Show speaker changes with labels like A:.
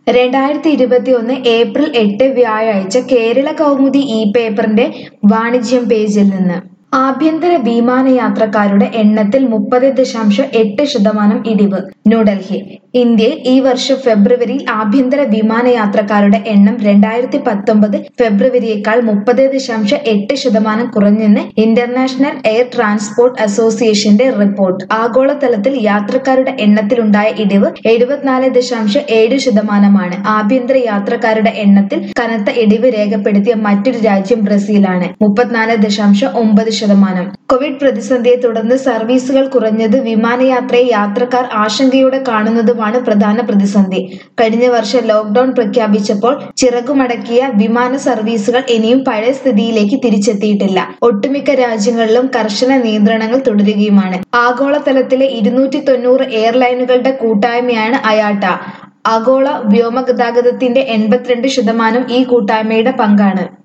A: രണ്ടായിരത്തി ഇരുപത്തിയൊന്ന് ഏപ്രിൽ എട്ട് വ്യാഴാഴ്ച കേരള കൗമുദി ഇ പേപ്പറിന്റെ വാണിജ്യം പേജിൽ നിന്ന് ആഭ്യന്തര വിമാനയാത്രക്കാരുടെ എണ്ണത്തിൽ മുപ്പത് ദശാംശം എട്ട് ശതമാനം ഇടിവ് ന്യൂഡൽഹി ഇന്ത്യയിൽ ഈ വർഷം ഫെബ്രുവരിയിൽ ആഭ്യന്തര വിമാനയാത്രക്കാരുടെ എണ്ണം രണ്ടായിരത്തി പത്തൊമ്പത് ഫെബ്രുവരിയേക്കാൾ മുപ്പത് ദശാംശം എട്ട് ശതമാനം കുറഞ്ഞെന്ന് ഇന്റർനാഷണൽ എയർ ട്രാൻസ്പോർട്ട് അസോസിയേഷന്റെ റിപ്പോർട്ട് ആഗോളതലത്തിൽ യാത്രക്കാരുടെ എണ്ണത്തിലുണ്ടായ ഇടിവ് എഴുപത്തിനാല് ദശാംശം ഏഴ് ശതമാനമാണ് ആഭ്യന്തര യാത്രക്കാരുടെ എണ്ണത്തിൽ കനത്ത ഇടിവ് രേഖപ്പെടുത്തിയ മറ്റൊരു രാജ്യം ബ്രസീലാണ് മുപ്പത്തിനാല് ദശാംശം ഒമ്പത് ശതമാനം കോവിഡ് പ്രതിസന്ധിയെ തുടർന്ന് സർവീസുകൾ കുറഞ്ഞത് വിമാനയാത്രയെ യാത്രക്കാർ ആശങ്കയോടെ കാണുന്നതുമാണ് പ്രധാന പ്രതിസന്ധി കഴിഞ്ഞ വർഷം ലോക്ഡൌൺ പ്രഖ്യാപിച്ചപ്പോൾ ചിറകുമടക്കിയ വിമാന സർവീസുകൾ ഇനിയും പഴയ സ്ഥിതിയിലേക്ക് തിരിച്ചെത്തിയിട്ടില്ല ഒട്ടുമിക്ക രാജ്യങ്ങളിലും കർശന നിയന്ത്രണങ്ങൾ തുടരുകയുമാണ് ആഗോളതലത്തിലെ ഇരുന്നൂറ്റി തൊണ്ണൂറ് എയർലൈനുകളുടെ കൂട്ടായ്മയാണ് അയാട്ട ആഗോള വ്യോമഗതാഗതത്തിന്റെ എൺപത്തിരണ്ട് ശതമാനം ഈ കൂട്ടായ്മയുടെ പങ്കാണ്